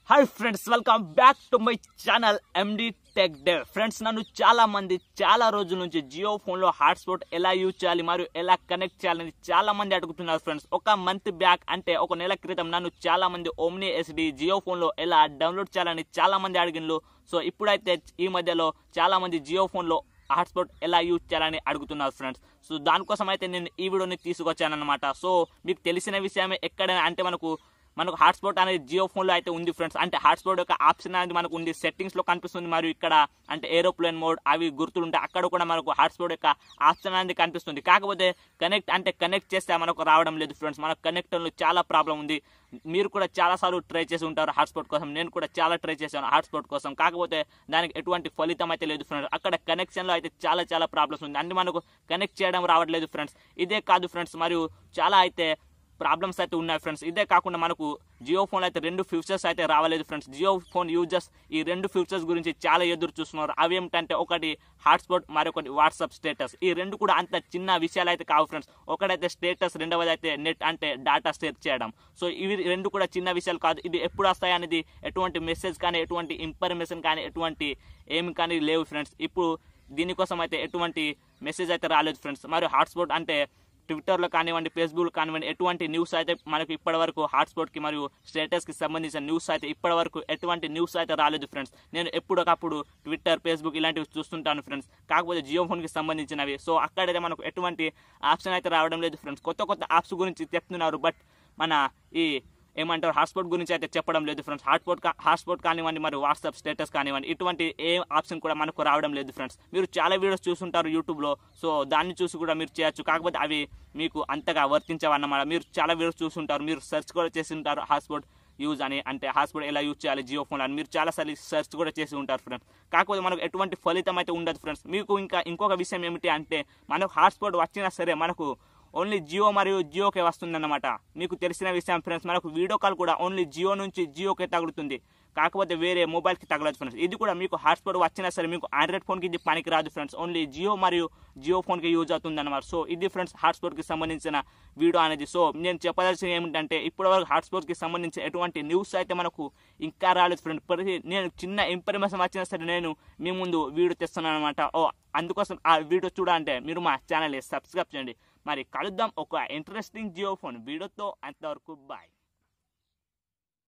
hi friends welcome back to my channel MD tech day friends నన్ను చాలా మంది చాలా రోజుల నుంచి జియో ఫోన్లో హాట్స్పాట్ ఎలా యూజ్ చేయాలి మరియు ఎలా కనెక్ట్ చేయాలని చాలా మంది అడుగుతున్నారు ఫ్రెండ్స్ ఒక మంత్ బ్యాక్ అంటే ఒక నెల క్రితం నన్ను చాలా మంది ఓమ్ని ఎస్డి జియో ఫోన్లో ఎలా డౌన్లోడ్ చేయాలని చాలా మంది అడిగిన్లు సో ఇప్పుడైతే ఈ మధ్యలో చాలా మంది జియో ఫోన్లో హాట్స్పాట్ ఎలా యూజ్ చేయాలని అడుగుతున్నారు ఫ్రెండ్స్ సో దానికోసం అయితే నేను ఈ వీడియోని తీసుకొచ్చాను అనమాట సో మీకు తెలిసిన విషయమే ఎక్కడైనా అంటే మనకు మనకు హాట్స్పాట్ అనేది జియో ఫోన్లో అయితే ఉంది ఫ్రెండ్స్ అంటే హాట్స్పాట్ యొక్క ఆప్షన్ అనేది మనకు ఉంది సెట్టింగ్స్లో కనిపిస్తుంది మరియు ఇక్కడ అంటే ఏరోప్లేన్ మోడ్ అవి గుర్తుంటే అక్కడ కూడా మనకు హాట్స్పాట్ యొక్క ఆప్షన్ అనేది కనిపిస్తుంది కాకపోతే కనెక్ట్ అంటే కనెక్ట్ చేస్తే మనకు రావడం లేదు ఫ్రెండ్స్ మనకు కనెక్టర్లో చాలా ప్రాబ్లం ఉంది మీరు కూడా చాలాసార్లు ట్రై చేసి ఉంటారు హాట్స్పాట్ కోసం నేను కూడా చాలా ట్రై చేశాను హాట్స్పాట్ కోసం కాకపోతే దానికి ఎటువంటి ఫలితం అయితే లేదు ఫ్రెండ్స్ అక్కడ కనెక్షన్లో అయితే చాలా చాలా ప్రాబ్లమ్స్ ఉంది అన్ని మనకు కనెక్ట్ చేయడం రావట్లేదు ఫ్రెండ్స్ ఇదే కాదు ఫ్రెండ్స్ మరియు చాలా అయితే ప్రాబ్లమ్స్ అయితే ఉన్నాయి ఫ్రెండ్స్ ఇదే కాకుండా మనకు జియో ఫోన్ అయితే రెండు ఫ్యూచర్స్ అయితే రావలేదు ఫ్రెండ్స్ జియో ఫోన్ యూజర్స్ ఈ రెండు ఫ్యూచర్స్ గురించి చాలా ఎదురు చూస్తున్నారు అవి ఏమిటంటే ఒకటి హాట్స్పాట్ మరొకటి వాట్సాప్ స్టేటస్ ఈ రెండు కూడా అంత చిన్న విషయాలు అయితే కావు ఫ్రెండ్స్ ఒకటైతే స్టేటస్ రెండవది అయితే నెట్ అంటే డేటా షేర్ చేయడం సో ఇవి రెండు కూడా చిన్న విషయాలు కాదు ఇది ఎప్పుడు వస్తాయి అనేది ఎటువంటి మెసేజ్ కానీ ఎటువంటి ఇన్ఫర్మేషన్ కానీ ఎటువంటి ఏమి కానీ లేవు ఫ్రెండ్స్ ఇప్పుడు దీనికోసం అయితే ఎటువంటి మెసేజ్ అయితే రాలేదు ఫ్రెండ్స్ మరియు హాట్స్పాట్ అంటే ట్విట్టర్లో కానివ్వండి ఫేస్బుక్ కానివ్వండి ఎటువంటి న్యూస్ అయితే మనకు ఇప్పటివరకు హాట్స్పాట్కి మరియు స్టేటస్కి సంబంధించిన న్యూస్ అయితే ఇప్పటివరకు ఎటువంటి న్యూస్ అయితే రాలేదు ఫ్రెండ్స్ నేను ఎప్పటికప్పుడు ట్విట్టర్ ఫేస్బుక్ ఇలాంటివి చూస్తుంటాను ఫ్రెండ్స్ కాకపోతే జియో ఫోన్కి సంబంధించినవి సో అక్కడైతే మనకు ఎటువంటి ఆప్షన్ అయితే రావడం లేదు ఫ్రెండ్స్ కొత్త కొత్త యాప్స్ గురించి చెప్తున్నారు బట్ మన ఈ ఏమంటారు హాట్స్పాట్ గురించి అయితే చెప్పడం లేదు ఫ్రెండ్స్ హాట్స్పాట్ హాట్స్పాట్ కానివ్వండి మరి వాట్సాప్ స్టేటస్ కానివ్వండి ఇటువంటి ఏ ఆప్షన్ కూడా మనకు రావడం లేదు ఫ్రెండ్స్ మీరు చాలా వీడియోస్ చూస్తుంటారు యూట్యూబ్లో సో దాన్ని చూసి కూడా మీరు చేయొచ్చు కాకపోతే అవి మీకు అంతగా వర్తించవన్నమాట మీరు చాలా వీడియోస్ చూస్తుంటారు మీరు సెర్చ్ కూడా చేసి ఉంటారు హాట్స్పాట్ యూజ్ అని అంటే హాట్స్పాట్ ఎలా యూజ్ చేయాలి జియో ఫోన్ అని మీరు చాలాసార్లు సెర్చ్ కూడా చేసి ఉంటారు ఫ్రెండ్స్ కాకపోతే మనకు ఎటువంటి ఫలితం అయితే ఉండదు ఫ్రెండ్స్ మీకు ఇంకా ఇంకొక విషయం ఏమిటి అంటే మనకు హాట్స్పాట్ వచ్చినా సరే మనకు ఓన్లీ జియో మరియు జియోకే వస్తుందన్నమాట మీకు తెలిసిన విషయం ఫ్రెండ్స్ మనకు వీడియో కాల్ కూడా ఓన్లీ జియో నుంచి జియోకే తగులుతుంది కాకపోతే వేరే మొబైల్కి తగలదు ఫ్రెండ్స్ ఇది కూడా మీకు హాట్స్పాట్ వచ్చినా సరే మీకు ఆండ్రాయిడ్ ఫోన్కి ఇది పనికి రాదు ఫ్రెండ్స్ ఓన్లీ జియో మరియు జియో ఫోన్కి యూజ్ అవుతుంది అనమాట సో ఇది ఫ్రెండ్స్ హాట్స్పాట్కి సంబంధించిన వీడియో అనేది సో నేను చెప్పదలసింది ఏమిటంటే ఇప్పటివరకు హాట్స్పాట్కి సంబంధించిన ఎటువంటి న్యూస్ అయితే మనకు ఇంకా రాలేదు ఫ్రెండ్ ప్రతి నేను చిన్న ఇన్ఫర్మేషన్ వచ్చినా సరే నేను మీ ముందు వీడియో తెస్తున్నాను అనమాట ఓ అందుకోసం ఆ వీడియో చూడాలంటే మీరు మా ఛానల్ని సబ్స్క్రైబ్ చేయండి మరి కలుద్దాం ఒక ఇంట్రెస్టింగ్ జియో ఫోన్ వీడియోతో అంతవరకు బాయ్